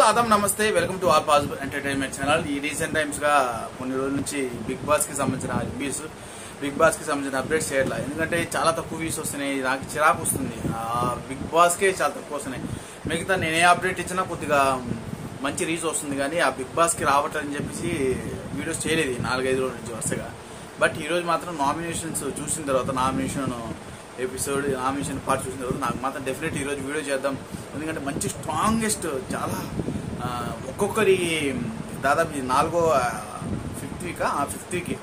ఆదం నమస్తే welcome to all possible entertainment channel ఈ recent times గా కొన్ని రోజుల నుంచి బిగ్ బాస్ కి సంబంధించిన వ్యూస్ బిగ్ బాస్ కి సంబంధించిన అప్డేట్స్ చేయట్లా ఎందుకంటే చాలా తక్కువ వ్యూస్ వస్తున్నాయి నాకు చిరాకు వస్తుంది ఆ బిగ్ బాస్ కే చాలా తక్కువ వస్తున్నాయి మిగతా నేనే అప్డేట్ ఇచ్చినా కొద్దిగా మంచి రీచ్ వస్తుంది కానీ ఆ బిగ్ బాస్ కి రావట్లని చెప్పేసి వీడియోస్ చేయలేదు ఈ నాలుగైదు రోజుల నుంచి వరుసగా బట్ ఈ రోజు మాత్రం నామినేషన్స్ చూసిన తర్వాత నామినేషన్ ఎపిసోడ్ నామినేషన్ పార్ట్ చూసిన తర్వాత నాకు మాత్రం డెఫినెట్ ఈరోజు వీడియో చేద్దాం ఎందుకంటే మంచి స్ట్రాంగెస్ట్ చాలా ఆ, ఒక్కొక్కరి దాదాపు ఇది నాలుగో ఫిఫ్త్ వీక్ ఆ fifth week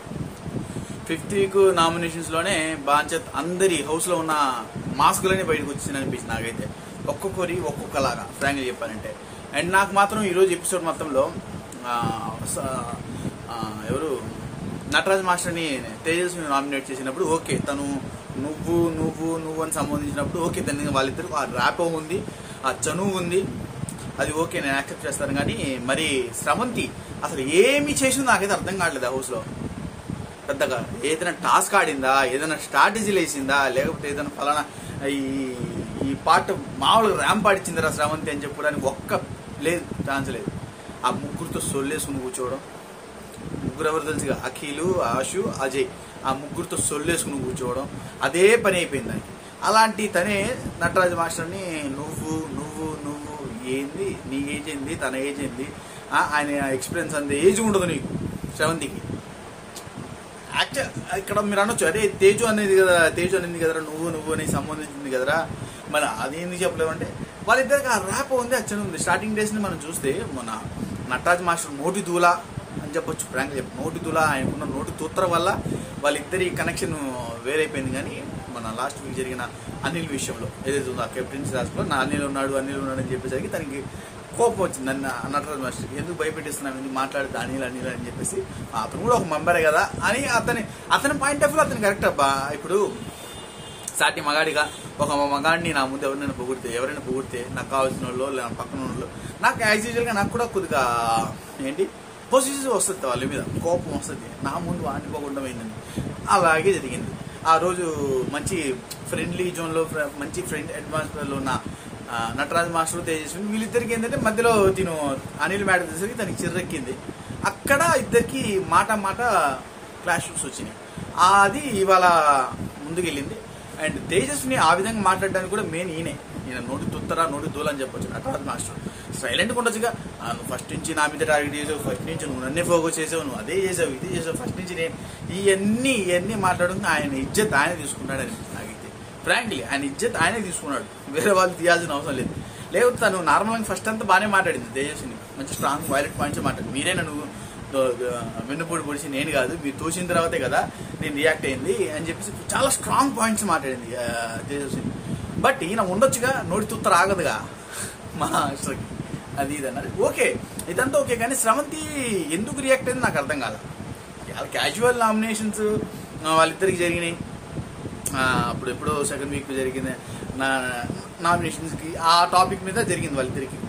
fifth week nominations లోనే బాంచత్ అందరి హౌస్ లో ఉన్న మాస్కులని బయటకు వచ్చింది అనిపించింది నాకైతే ఒక్కొక్కరి ఒక్కొక్కలాగా ఫ్రాంక్గా చెప్పాలంటే అండ్ నాకు మాత్రం ఈరోజు ఎపిసోడ్ మొత్తంలో ఆ, స- ఆ, ఎవరు నటరాజ్ మాస్టర్ని తేజస్విని నామినేట్ చేసినప్పుడు ఓకే తను నువ్వు నువ్వు నువ్వు అని సంబంధించినప్పుడు ఓకే దాన్ని వాళ్ళిద్దరు ఆ ర్యాపో ఉంది ఆ చనువు ఉంది అది ఓకే నేను యాక్సెప్ట్ చేస్తాను కానీ మరి స్రవంతి అసలు ఏమి చేసిందో నాకైతే అర్థం కావట్లేదు ఆ హౌస్లో పెద్దగా ఏదైనా టాస్క్ ఆడిందా ఏదైనా స్ట్రాటజీలు వేసిందా లేకపోతే ఏదైనా ఫలానా ఈ ఈ పాట మామూలుగా ర్యాంప్ ఆడిచ్చిందిరా శ్రవంతి అని చెప్పడానికి ఒక్క లేదు ఛాన్స్ లేదు ఆ ముగ్గురితో సొల్లేసుకుని కూర్చోవడం ముగ్గురు ఎవరు తెలుసుగా అఖిలు ఆశు అజయ్ ఆ ముగ్గురితో సొల్లేసుకుని కూర్చోవడం అదే పని అయిపోయింది దానికి అలాంటి తనే నటరాజు మాస్టర్ని నువ్వు నువ్వు నువ్వు ఏంది నీ ఏజ్ ఏంది తన ఏజ్ ఏంది ఆ, ఆయన ఎక్స్పీరియన్స్ అంత ఏజ్ ఉండదు నీకు శ్రవంతికి యాక్చువల్ ఇక్కడ మీరు అనొచ్చు అరే తేజు అనేది కదా తేజు అనేది కదరా నువ్వు నువ్వు అని సంబంధించింది కదరా మరి అది ఎందుకు చెప్పలేమంటే వాళ్ళిద్దరికి ఆ ర్యాప్ ఉంది అచ్చని ఉంది స్టార్టింగ్ డేస్ ని మనం చూస్తే మన నటరాజ్ మాస్టర్ నోటి దూల అని చెప్పొచ్చు ప్రాంక్ చెప్పు నోటి దూల ఆయనకున్న నోటి తూత్ర వల్ల వాళ్ళిద్దరి కనెక్షన్ వేరైపోయింది కానీ మన లాస్ట్ వీక్ జరిగిన అనిల్ విషయంలో ఏదైతే ఉందో ఆ కెప్టెన్సీ రాష్ట్రంలో నా అనిల్ ఉన్నాడు అనిల్ ఉన్నాడు అని చెప్పేసరికి తనకి కోపం వచ్చింది నన్ను నటరాజ్ మాస్టర్ ఎందుకు భయపెట్టిస్తున్నాం ఎందుకు మాట్లాడితే అనిల్ అనిల్ అని చెప్పేసి అతను కూడా ఒక మెంబరే కదా అని అతని అతని పాయింట్ ఆఫ్ వ్యూ అతను కరెక్ట్ అబ్బా ఇప్పుడు సాటి మగాడిగా ఒక మగాడిని నా ముందు ఎవరైనా పొగిడితే ఎవరైనా పొగిడితే నాకు కావాల్సిన వాళ్ళు లేదా పక్కన వాళ్ళు నాకు యాజ్ యూజువల్గా నాకు కూడా కొద్దిగా ఏంటి పొజిషన్ వస్తుంది వాళ్ళ మీద కోపం వస్తుంది నా ముందు వాడిని పోకుండా పోయిందని అలాగే జరిగింది ఆ రోజు మంచి ఫ్రెండ్లీ జోన్లో ఫ్ర- మంచి ఫ్రెండ్ అట్మాస్ఫియర్లో ఉన్న ఆ, నటరాజ్ మాస్టర్ తేజస్విని వీళ్ళిద్దరికి ఏంటంటే మధ్యలో తిను అనిల్ మేడం వచ్చేసరికి తనకి చిర్రెక్కింది అక్కడ ఇద్దరికి మాట మాట క్లాషెస్ వచ్చినాయి అది ఇవాళ ముందుకెళ్ళింది అండ్ తేజస్విని ఆ విధంగా మాట్లాడడానికి కూడా మెయిన్ ఈయనే ఈయన నోటి తుత్తరా నోటి దూల అని చెప్పొచ్చు నటరాజ్ మాస్టర్ సైలెంట్గా ఉండొచ్చుగా ఆ, నువ్వు ఫస్ట్ నుంచి నా మీద టార్గెట్ చేసావు ఫస్ట్ నుంచి నువ్వు నన్నే ఫోకస్ చేసావు నువ్వు అదే చేసావు ఇది చేసావు ఫస్ట్ నుంచి నేను ఇవన్నీ ఇవన్నీ మాట్లాడుకుని ఆయన ఇజ్జత్ ఆయన తీసుకున్నాడు అనిపిస్తుంది నాకైతే ఫ్రాంక్లీ ఆయన ఇజ్జత్ ఆయనే తీసుకున్నాడు వేరే వాళ్ళు తీయాల్సిన అవసరం లేదు లేకపోతే తను నార్మల్గా ఫస్ట్ అంతా బాగానే మాట్లాడింది తేజస్విని మంచి స్ట్రాంగ్ వైలెట్ పాయింట్స్ మాట్లాడి మీరేనా నువ్వు దో- దో- వెన్నుపూడి పొడిచి నేను కాదు మీరు తోసిన తర్వాతే కదా నేను రియాక్ట్ అయింది అని చెప్పేసి చాలా స్ట్రాంగ్ పాయింట్స్ మాట్లాడింది ఆ, తేజస్విని బట్ ఈయన ఉండొచ్చుగా నోటి తుత్తర ఆగదుగా మా మాస్టర్కి అది ఇది అన్నది ఓకే ఇదంతా ఓకే కానీ స్రవంతి ఎందుకు రియాక్ట్ అయింది నాకు అర్థం కాదు క్యాజువల్ నామినేషన్స్ వాళ్ళిద్దరికి జరిగినాయి ఆ, అప్పుడు ఎప్పుడో సెకండ్ వీక్ జరిగింది నా నామినేషన్స్కి ఆ టాపిక్ మీద జరిగింది వాళ్ళిద్దరికి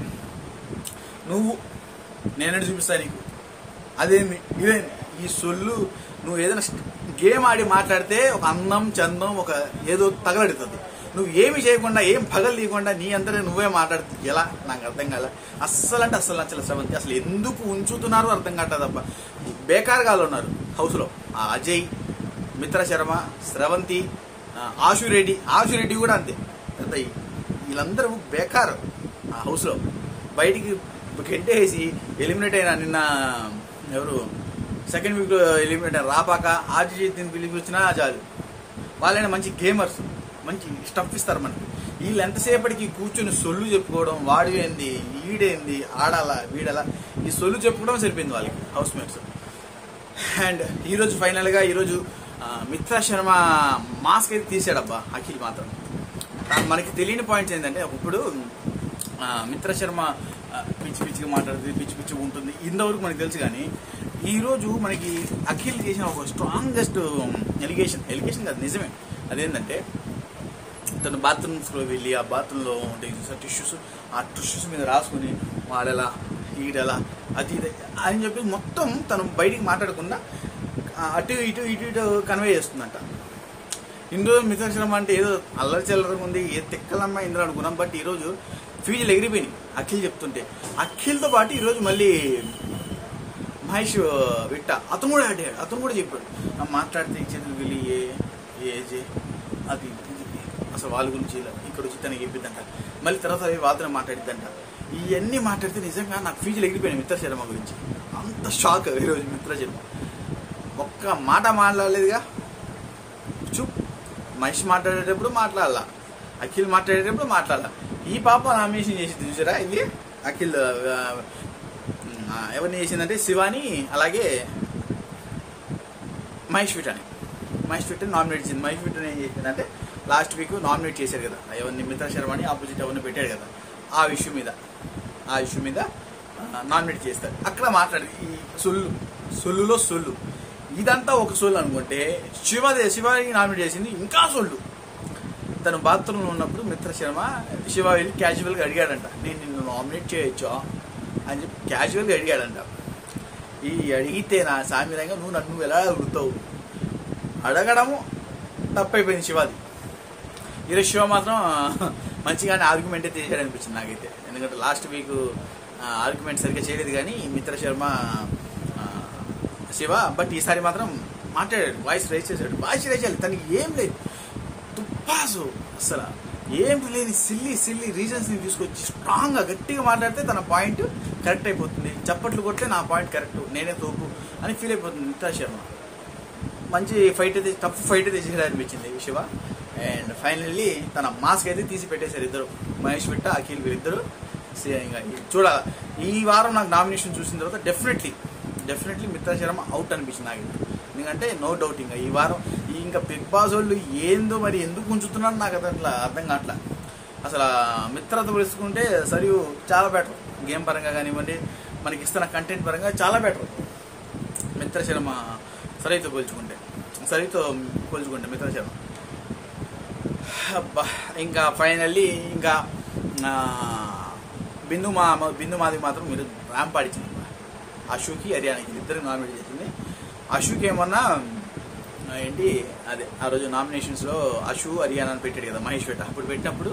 నువ్వు నేనే చూపిస్తాను నీకు అదేంది ఇదేంది ఈ సొల్లు నువ్వు ఏదైనా గేమ్ ఆడి మాట్లాడితే ఒక అందం చందం ఒక ఏదో తగలడుతుంది నువ్వు ఏమి చేయకుండా ఏం పగలు తీయకుండా నీ అంతనే నువ్వే మాట్లాడుతూ ఎలా నాకు అర్థం కాల అస్సలు అంటే అస్సలు నచ్చలేదు శ్రవంతి అసలు ఎందుకు ఉంచుతున్నారో అర్థం కావట్లేదప్ప బేకార్గా వాళ్ళు ఉన్నారు హౌస్లో ఆ అజయ్ మిత్ర శర్మ స్రవంతి ఆ, ఆశు రెడ్డి ఆశు రెడ్డి కూడా అంతే పెద్ద ఈ- వీళ్ళందరూ బేకార్ ఆ హౌస్లో బయటికి గెంటేసి ఎలిమినేట్ అయిన నిన్న ఎవరు సెకండ్ వీక్లో ఎలిమినేట్ అయిన రాపాక ఆర్జీని పిలిపించినా చాలు వాళ్ళైనా మంచి గేమర్స్ మంచి స్టఫ్ ఇస్తారు మనకి వీళ్ళు ఎంతసేపటికి కూర్చొని సొల్లు చెప్పుకోవడం వాడు ఏంది ఈడేంది ఆడాలా వీడాలా ఈ సొల్లు చెప్పుకోవడం సరిపోయింది వాళ్ళకి హౌస్ మేట్స్ అండ్ ఈరోజు ఫైనల్గా ఈరోజు ఆ, మిత్రా శర్మ మాస్క్ అయితే తీసాడబ్బా అఖిల్ మాత్రం ఆ, మనకి తెలియని పాయింట్స్ ఏంటంటే ఇప్పుడు ఆ, మిత్ర శర్మ ఆ, పిచ్చి పిచ్చిగా మాట్లాడుతుంది పిచ్చి పిచ్చి ఉంటుంది ఇంతవరకు మనకు తెలుసు కానీ ఈరోజు మనకి అఖిల్ చేసిన ఒక స్ట్రాంగెస్ట్ ఎలిగేషన్ ఎలిగేషన్ కాదు నిజమే అదేంటంటే తను బాత్రూమ్స్లో వెళ్ళి ఆ బాత్రూంలో ఉంటే టిష్యూస్ ఆ టిష్యూస్ మీద రాసుకుని వాడెలా ఈడెలా అది ఇది అని చెప్పి మొత్తం తను బయటికి మాట్లాడకుండా ఆ అటు ఇటు ఇటు ఇటు కన్వే చేస్తుందంట ఇందులో మిథాక్షరం అంటే ఏదో అల్లరి చిల్లరగా ఉంది ఏ తిక్కలమ్మ ఇందులో అనుకున్నాం బట్ ఈరోజు ఫీజులు ఎగిరిపోయినాయి అఖిల్ చెప్తుంటే అఖిల్తో పాటు ఈరోజు మళ్ళీ మహేష్ విట్ట అతను కూడా ఆడాడు అతను కూడా చెప్పాడు ఆ మాట్లాడితే చేతులు వెళ్ళి ఏ ఏజే అది ఇది అసలు వాళ్ళ గురించి ఇలా ఇక్కడ వచ్చి తనకి చెప్పిద్దంట మళ్ళీ తర్వాత అవి వాళ్ళతో మాట్లాడిద్దంట ఇవన్నీ మాట్లాడితే నిజంగా నాకు ఫీజులు ఎగిరిపోయాయి మిత్ర శర్మ గురించి అంత షాక్ ఈరోజు మిత్ర శర్మ ఒక్క మాట మాట్లాడలేదుగా చూప్ మనిషి మాట్లాడేటప్పుడు మాట్లాడాల అఖిల్ మాట్లాడేటప్పుడు మాట్లాడాల ఈ పాప నామినేషన్ చేసింది చూసారా ఇది అఖిల్ ఆ, ఆ, ఎవరిని చేసిందంటే శివాని అలాగే మహేష్ విటాని మహేష్ విటని నామినేట్ చేసింది మహేష్ విటని ఏం చేసిందంటే లాస్ట్ వీక్ నామినేట్ చేశారు కదా ఎవరిని మిత్ర శర్మని ఆపోజిట్ ఎవరిని పెట్టాడు కదా ఆ ఇష్యూ మీద ఆ ఇష్యూ మీద నామినేట్ చేస్తారు అక్కడ మాట్లాడి ఈ సొల్లు సొల్లులో సొల్లు ఇదంతా ఒక సొల్లు అనుకుంటే శివదే శివాని నామినేట్ చేసింది ఇంకా సొల్లు తను బాత్రూంలో ఉన్నప్పుడు మిత్ర శర్మ శివ వెళ్ళి క్యాజువల్గా అడిగాడంట నేను నిన్ను నామినేట్ చేయొచ్చా అని చెప్పి క్యాజువల్గా అడిగాడంట ఈ అడిగితే నా సామిరంగా నువ్వు నన్ను నువ్వు ఎలా అడుగుతావు అడగడము తప్పైపోయింది శివాది ఈరోజు శివ మాత్రం మంచిగానే ఆర్గ్యుమెంట్ అయితే చేశాడు అనిపించింది నాకైతే ఎందుకంటే లాస్ట్ వీక్ ఆర్గ్యుమెంట్ సరిగ్గా చేయలేదు కానీ మిత్ర శర్మ ఆ, శివ బట్ ఈసారి మాత్రం మాట్లాడాడు వాయిస్ రైజ్ చేశాడు వాయిస్ రైజ్ చేయాలి తనకి ఏం లేదు తుప్పాసు అసలు ఏం లేని సిల్లి సిల్లి రీజన్స్ ని తీసుకొచ్చి స్ట్రాంగ్ గా గట్టిగా మాట్లాడితే తన పాయింట్ కరెక్ట్ అయిపోతుంది చప్పట్లు కొట్టే నా పాయింట్ కరెక్ట్ నేనే తోపు అని ఫీల్ అయిపోతుంది మిత్రా శర్మ మంచి ఫైట్ అయితే టఫ్ ఫైట్ అయితే చేసేలా అనిపించింది శివ అండ్ ఫైనల్లీ తన మాస్క్ అయితే తీసి పెట్టేశారు ఇద్దరు మహేష్ విట్ట అఖిల్ వీరిద్దరు సే- ఇంకా ఈ- చూడాలి ఈ వారం నాకు నామినేషన్ చూసిన తర్వాత definitely definitely Mitra Sharma out అనిపించింది నాకు ఎందుకంటే నో డౌట్ ఇంకా ఈ వారం ఈ ఇంకా బిగ్ బాస్ వాళ్ళు ఏందో మరి ఎందుకు ఉంచుతున్నారు నాకు అది అట్లా అర్థం కావట్లా అసలు ఆ మిత్రత తెలుసుకుంటే సరియు చాలా బెటర్ గేమ్ పరంగా కానివ్వండి మనకి ఇస్తున్న కంటెంట్ పరంగా చాలా బెటర్ మిత్ర శర్మ సరైతో పోల్చుకుంటే సరితో పోల్చుకుంటే మిత్ర శర్మ అబ్బా ఇంకా ఫైనల్లీ ఇంకా ఆ, బిందు మా బిందు మాది మాత్రం మీరు ర్యాంప్ ఆడిచ్చింది అశోకి హర్యానాకి ఇద్దరు నామినేట్ చేసింది అశోక్ ఏమన్నా ఆ, ఏంటి అదే ఆ రోజు నామినేషన్స్లో అశు హర్యానా అని పెట్టాడు కదా మహేష్ పెట్ట అప్పుడు పెట్టినప్పుడు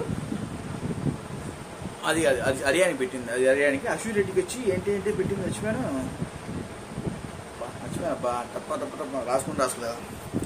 అది అది అది హర్యానాకి పెట్టింది అది హర్యానాకి అశు రెడ్డికి వచ్చి ఏంటి ఏంటి పెట్టింది మర్చిపోయాను అబ్బా, మర్చిపోయాను అబ్బా టప్ప టప్ప టప్ప రాసుకుని రాసుకోలేదా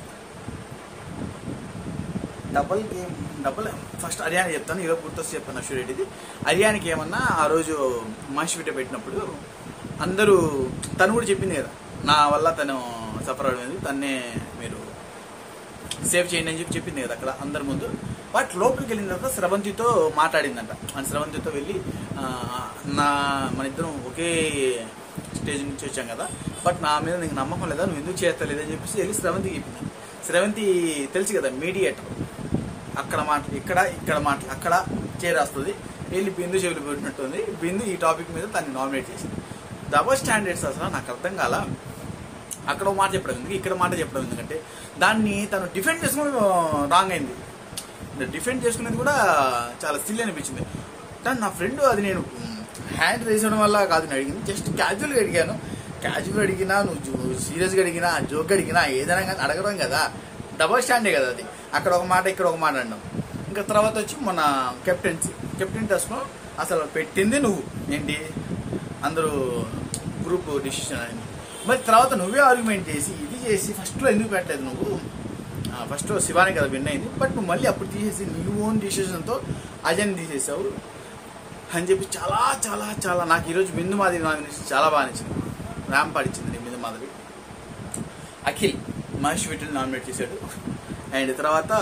double game double first Haryana చెప్తాను ఈరోజు గుర్తొచ్చి చెప్తాను అశు రెడ్డిది హర్యానాకి ఏమన్నా ఆ రోజు మహేష్ పెట్ట పెట్టినప్పుడు అందరూ తను కూడా చెప్పింది కదా నా వల్ల తను సఫర్ అవడం తన్నే మీరు సేవ్ చేయండి అని చెప్పి చెప్పింది కదా అక్కడ అందరి ముందు బట్ లోపలికి వెళ్ళిన తర్వాత స్రవంతితో మాట్లాడిందంట అండ్ స్రవంతితో వెళ్ళి ఆ, నా మన ఇద్దరం ఒకే స్టేజ్ నుంచి వచ్చాం కదా బట్ నా మీద నీకు నమ్మకం లేదా నువ్వు ఎందుకు చేస్తలేదు అని చెప్పేసి వెళ్ళి స్రవంతికి చెప్పింది స్రవంతి తెలుసు కదా మీడియేటర్ అక్కడ మాటలు ఇక్కడ ఇక్కడ మాటలు అక్కడ చేరేస్తుంది వెళ్ళి బిందు చెవులు పెట్టినట్టుంది బిందు ఈ టాపిక్ మీద తను నామినేట్ చేసింది డబల్ స్టాండర్డ్స్ అసలు నాకు అర్థం కాల అక్కడ ఒక మాట చెప్పడం ఎందుకు ఇక్కడ మాట చెప్పడం ఎందుకంటే దాన్ని తను డిఫెండ్ చేసుకోవడం రాంగ్ అయింది డిఫెండ్ చేసుకునేది కూడా చాలా సిల్ అనిపించింది కానీ నా ఫ్రెండ్ అది నేను హ్యాండ్ వేసడం వల్ల కాదు నేను అడిగింది జస్ట్ క్యాజువల్గా అడిగాను క్యాజువల్గా అడిగినా నువ్వు సీరియస్గా అడిగినా జోక్ అడిగినా ఏదైనా కానీ అడగడం కదా డబల్ స్టాండే కదా అది అక్కడ ఒక మాట ఇక్కడ ఒక మాట అన్నాం ఇంకా తర్వాత వచ్చి మన కెప్టెన్సీ కెప్టెన్ టెస్ట్లో అసలు పెట్టింది నువ్వు ఏంటి అందరూ గ్రూప్ డిసిషన్ అని మరి తర్వాత నువ్వే ఆర్గ్యుమెంట్ చేసి ఇది చేసి ఫస్ట్లో ఎందుకు పెట్టలేదు నువ్వు ఫస్ట్ శివాని కదా విన్ అయింది బట్ నువ్వు మళ్ళీ అప్పుడు తీసేసి నీ ఓన్ డిసిషన్తో అజయ్ తీసేసావు అని చెప్పి చాలా చాలా చాలా నాకు ఈరోజు బిందు మాధవి నామినేషన్ చాలా బాగా నచ్చింది ర్యాంప్ ఆడిచ్చింది నీ బిందు మాధవి అఖిల్ మహేష్ విఠల్ నామినేట్ చేశాడు అండ్ తర్వాత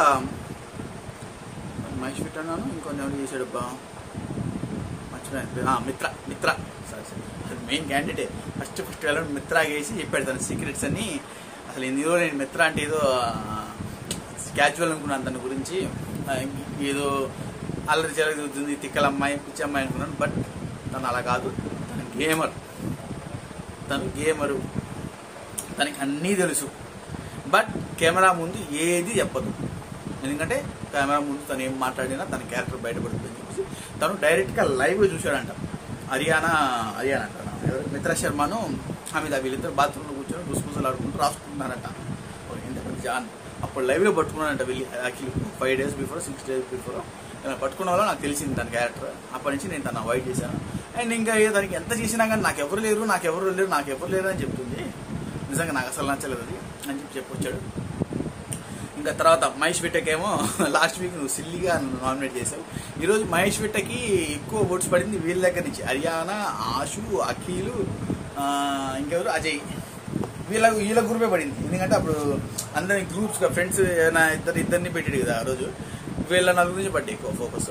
మహేష్ విఠల్ నాను ఇంకొన్ని ఎవరు చేశాడు అబ్బా మర్చిపోయాను పేరు. ఆ, మిత్ర మిత్ర సరే సరే అది మెయిన్ క్యాండిడేట్ ఫస్ట్ ఫస్ట్ వెళ్ళడం మిత్ర వేసి చెప్పాడు తన సీక్రెట్స్ అన్ని అసలు ఇందులో నేను మిత్ర అంటే ఏదో క్యాజువల్ అనుకున్నాను తన గురించి ఆ, ఏదో అల్లరి జరుగుతుంది తిక్కల అమ్మాయి పిచ్చి అమ్మాయి అనుకున్నాను బట్ తను అలా కాదు తను గేమర్ తను గేమరు తనకి అన్నీ తెలుసు బట్ కెమెరా ముందు ఏది చెప్పదు ఎందుకంటే కెమెరా ముందు తను ఏం మాట్లాడినా తన క్యారెక్టర్ బయటపడుతుంది అని చెప్పేసి తను డైరెక్ట్గా లైవ్గా చూశాడంట హర్యానా హర్యానా అంట ఎవరు? మిత్ర శర్మను అమిత వీళ్ళిద్దరు బాత్రూంలో కూర్చొని గుసగుసలు ఆడుకుంటూ రాసుకుంటున్నారంట ఓ, ఎంత పెద్ద జాన్ అప్పుడు లైవ్లో పట్టుకున్నాడంట వెళ్ళి actually five days before six days before ఇలా పట్టుకున్న వల్ల నాకు తెలిసింది తన క్యారెక్టర్ అప్పటి నుంచి నేను తను అవాయిడ్ చేశాను అండ్ ఇంకా ఏ దానికి ఎంత చేసినా కానీ నాకు ఎవరు లేరు నాకు ఎవరు లేరు నాకు ఎవరు లేరు అని చెప్తుంది నిజంగా నాకు అసలు నచ్చలేదు అది అని చెప్పి చెప్పొచ్చాడు ఇంకా తర్వాత మహేష్ విట్టకేమో లాస్ట్ వీక్ నువ్వు సిల్లిగా నామినేట్ చేసావు ఈరోజు మహేష్ విట్టకి ఎక్కువ ఓట్స్ పడింది వీళ్ళ దగ్గర నుంచి హర్యానా ఆశు అఖిలు ఆ, ఇంకెవరు అజయ్ వీళ్ళ వీళ్ళ గ్రూపే పడింది ఎందుకంటే అప్పుడు అందరి గ్రూప్స్గా ఫ్రెండ్స్ ఏమైనా ఇద్దరు ఇద్దరిని పెట్టాడు కదా ఆ రోజు వీళ్ళ నలుగురు నుంచి పడ్డాయి ఎక్కువ ఫోకస్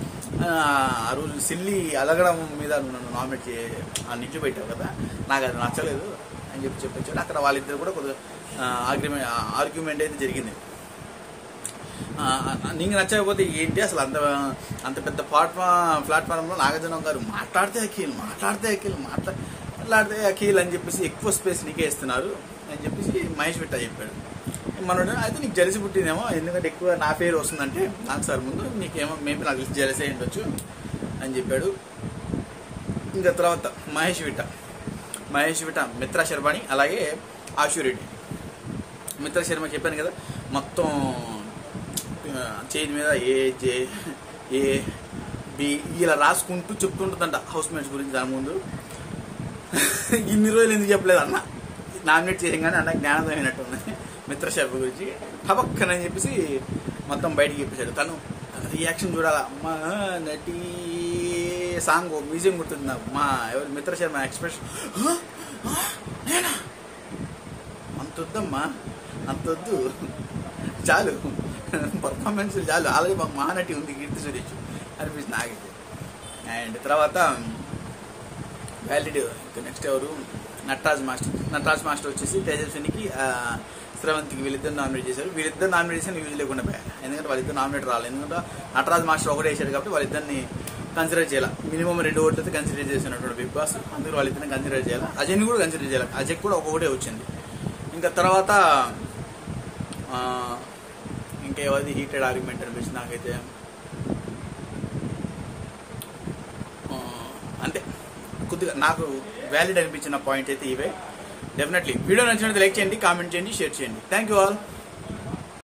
ఆ రోజు సిల్లి అలగడం మీద నువ్వు నన్ను నామినేట్ చే ఆ నించు పెట్టావు కదా నాకు అది నచ్చలేదు అని చెప్పి చెప్పొచ్చాడు అక్కడ వాళ్ళిద్దరు కూడా కొద్దిగా ఆర్గ్యుమెంట్ ఆర్గ్యుమెంట్ అయితే జరిగింది ఆ, నీకు నచ్చకపోతే ఏంటి అసలు అంత అంత పెద్ద ప్లాట్ఫామ్ ప్లాట్ఫామ్లో నాగార్జున గారు మాట్లాడితే అఖిల్ మాట్లాడితే అఖిల్ మాట్లా మాట్లాడితే అఖిల్ అని చెప్పేసి ఎక్కువ స్పేస్ నీకే ఇస్తున్నారు అని చెప్పేసి మహేష్ విట్టా చెప్పాడు మనోడు అయితే నీకు జలసి పుట్టిందేమో ఎందుకంటే ఎక్కువ నా పేరు వస్తుందంటే నాకు సార్ ముందు నీకేమో మేబీ నాకు తెలిసి జలసే ఉండొచ్చు అని చెప్పాడు ఇంకా తర్వాత మహేష్ విట్ట మహేష్ విట్ట మిత్రా శర్మని అలాగే ఆశురెడ్డి మిత్ర శర్మ చెప్పాను కదా మొత్తం ఆ, చేతి మీద ఏ జే ఏ బి ఇలా రాసుకుంటూ చెప్తుంటుందంట హౌస్ మేట్స్ గురించి దాని ముందు ఇన్ని రోజులు ఎందుకు చెప్పలేదు అన్న నామినేట్ చేయగానే అన్న జ్ఞానోదయం అయినట్టుంది మిత్ర శర్మ గురించి టబక్కనని చెప్పేసి మొత్తం బయటికి చెప్పేశాడు తను తన రియాక్షన్ చూడాలా అమ్మా నటి సాంగ్ మ్యూజియం గుర్తుంది నాకు మా ఎవరు మిత్ర శర్మ ఎక్స్ప్రెషన్ నేనా అంత వద్దమ్మా అంత వద్దు చాలు పర్ఫార్మెన్స్ చాలు ఆల్రెడీ మాకు మహానటి ఉంది కీర్తి సురేష్ అనిపిస్తుంది నాకైతే అండ్ తర్వాత వ్యాలిడ్ ఇంకా నెక్స్ట్ ఎవరు నటరాజ్ మాస్టర్ నటరాజ్ మాస్టర్ వచ్చేసి తేజస్వినికి ఆ, శ్రవంతికి వీళ్ళిద్దరు నామినేట్ చేశారు వీళ్ళిద్దరు నామినేట్ చేసిన యూజ్ లేకుండా పోయా ఎందుకంటే వాళ్ళిద్దరు నామినేట్ రాలేదు ఎందుకంటే నటరాజ్ మాస్టర్ ఒకటే వేసాడు కాబట్టి వాళ్ళిద్దరిని కన్సిడర్ చేయాలి మినిమం రెండు ఓట్లు అయితే కన్సిడర్ చేసినటువంటి బిగ్ బాస్ అందుకు వాళ్ళిద్దరిని కన్సిడర్ చేయాలి అజయ్ని కూడా కన్సిడర్ చేయాలి అజయ్ కూడా ఒక్కొక్కటే వచ్చింది ఇంకా తర్వాత ఆ, ఇంకా ఎవరిది హీటెడ్ ఆర్గ్యుమెంట్ అనిపించింది నాకైతే ఆ, అంతే కొద్దిగా నాకు వ్యాలిడ్ అనిపించిన పాయింట్ అయితే ఇవే డెఫినెట్లీ వీడియో నచ్చినట్టు లైక్ చేయండి కామెంట్ చేయండి షేర్ చేయండి థ్యాంక్ యూ ఆల్